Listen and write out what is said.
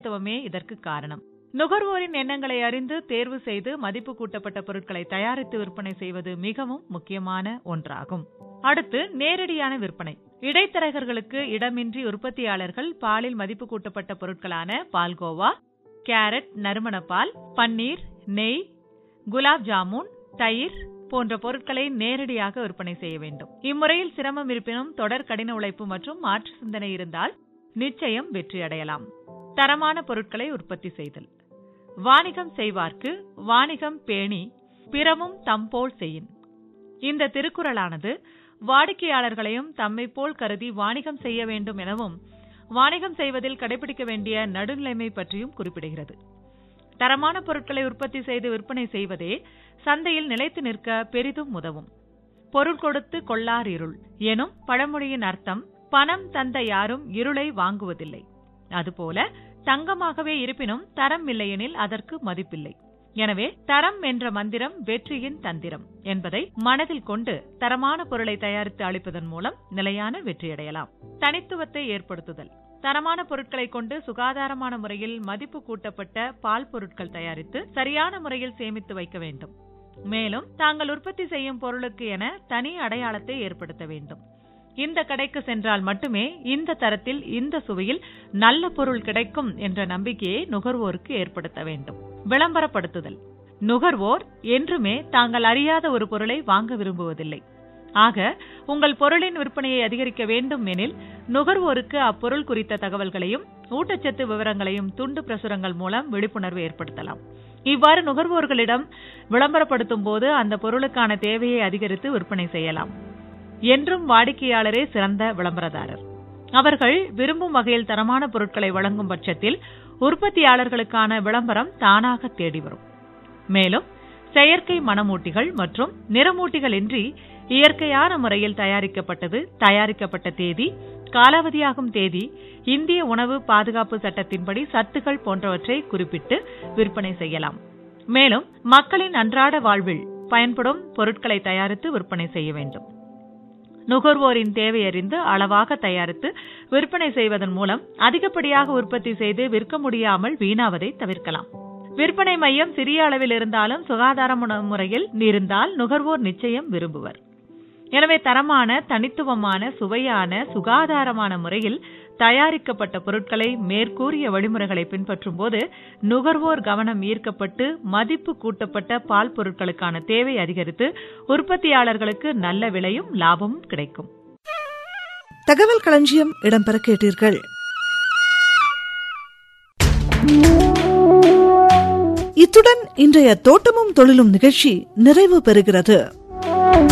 முக்கியத்துவமே இதற்கு காரணம் நுகர்வோரின் எண்ணங்களை அறிந்து தேர்வு செய்து மதிப்பு கூட்டப்பட்ட பொருட்களை தயாரித்து விற்பனை செய்வது மிகவும் முக்கியமான ஒன்றாகும் அடுத்து நேரடியான விற்பனை இடைத்தரகர்களுக்கு இடமின்றி உற்பத்தியாளர்கள் பாலில் மதிப்பு கூட்டப்பட்ட பொருட்களான பால்கோவா கேரட் நறுமணப்பால் பன்னீர் நெய் குலாப் ஜாமுன் தயிர் போன்ற பொருட்களை நேரடியாக விற்பனை செய்ய வேண்டும் இம்முறையில் சிரமம் இருப்பினும் தொடர் கடின உழைப்பு மற்றும் மாற்று சிந்தனை இருந்தால் நிச்சயம் வெற்றி அடையலாம் தரமான பொருட்களை உற்பத்தி செய்தல் வாணிகம் செய்வார்க்கு வாணிகம் பேணி பிறவும் தம்போல் செய்யின் இந்த திருக்குறளானது வாடிக்கையாளர்களையும் தம்மை போல் கருதி வாணிகம் செய்ய வேண்டும் எனவும் வாணிகம் செய்வதில் கடைபிடிக்க வேண்டிய நடுநிலைமை பற்றியும் குறிப்பிடுகிறது தரமான பொருட்களை உற்பத்தி செய்து விற்பனை செய்வதே சந்தையில் நிலைத்து நிற்க பெரிதும் உதவும் பொருள் கொடுத்து கொள்ளார் இருள் எனும் பழமொழியின் அர்த்தம் பணம் தந்த யாரும் இருளை வாங்குவதில்லை அதுபோல தங்கமாகவே இருப்பினும் தரம் இல்லையெனில் அதற்கு மதிப்பில்லை எனவே தரம் என்ற மந்திரம் வெற்றியின் தந்திரம் என்பதை மனதில் கொண்டு தரமான பொருளை தயாரித்து அளிப்பதன் மூலம் நிலையான வெற்றியடையலாம் தனித்துவத்தை ஏற்படுத்துதல் தரமான பொருட்களை கொண்டு சுகாதாரமான முறையில் மதிப்பு கூட்டப்பட்ட பால் பொருட்கள் தயாரித்து சரியான முறையில் சேமித்து வைக்க வேண்டும் மேலும் தாங்கள் உற்பத்தி செய்யும் பொருளுக்கு என தனி அடையாளத்தை ஏற்படுத்த வேண்டும் இந்த கடைக்கு சென்றால் மட்டுமே இந்த தரத்தில் இந்த சுவையில் நல்ல பொருள் கிடைக்கும் என்ற நம்பிக்கையை நுகர்வோருக்கு ஏற்படுத்த வேண்டும் விளம்பரப்படுத்துதல் நுகர்வோர் என்றுமே தாங்கள் அறியாத ஒரு பொருளை வாங்க விரும்புவதில்லை ஆக உங்கள் பொருளின் விற்பனையை அதிகரிக்க வேண்டும் எனில் நுகர்வோருக்கு அப்பொருள் குறித்த தகவல்களையும் ஊட்டச்சத்து விவரங்களையும் துண்டு பிரசுரங்கள் மூலம் விழிப்புணர்வு ஏற்படுத்தலாம் இவ்வாறு நுகர்வோர்களிடம் விளம்பரப்படுத்தும் போது அந்த பொருளுக்கான தேவையை அதிகரித்து விற்பனை செய்யலாம் என்றும் வாடிக்கையாளரே சிறந்த விளம்பரதாரர் அவர்கள் விரும்பும் வகையில் தரமான பொருட்களை வழங்கும் பட்சத்தில் உற்பத்தியாளர்களுக்கான விளம்பரம் தானாக தேடி வரும் மேலும் செயற்கை மணமூட்டிகள் மற்றும் நிறமூட்டிகள் இன்றி இயற்கையான முறையில் தயாரிக்கப்பட்டது தயாரிக்கப்பட்ட தேதி காலாவதியாகும் தேதி இந்திய உணவு பாதுகாப்பு சட்டத்தின்படி சத்துக்கள் போன்றவற்றை குறிப்பிட்டு விற்பனை செய்யலாம் மேலும் மக்களின் அன்றாட வாழ்வில் பயன்படும் பொருட்களை தயாரித்து விற்பனை செய்ய வேண்டும் நுகர்வோரின் தேவையறிந்து அளவாக தயாரித்து விற்பனை செய்வதன் மூலம் அதிகப்படியாக உற்பத்தி செய்து விற்க முடியாமல் வீணாவதை தவிர்க்கலாம் விற்பனை மையம் சிறிய அளவில் இருந்தாலும் சுகாதாரமான முறையில் இருந்தால் நுகர்வோர் நிச்சயம் விரும்புவர் எனவே தரமான தனித்துவமான சுவையான சுகாதாரமான முறையில் தயாரிக்கப்பட்ட பொருட்களை மேற்கூறிய வழிமுறைகளை பின்பற்றும் போது நுகர்வோர் கவனம் ஈர்க்கப்பட்டு மதிப்பு கூட்டப்பட்ட பால் பொருட்களுக்கான தேவை அதிகரித்து உற்பத்தியாளர்களுக்கு நல்ல விலையும் லாபமும் கிடைக்கும் தகவல் களஞ்சியம் இடம்பெற கேட்டீர்கள் இத்துடன் இன்றைய தோட்டமும் தொழிலும் நிகழ்ச்சி நிறைவு பெறுகிறது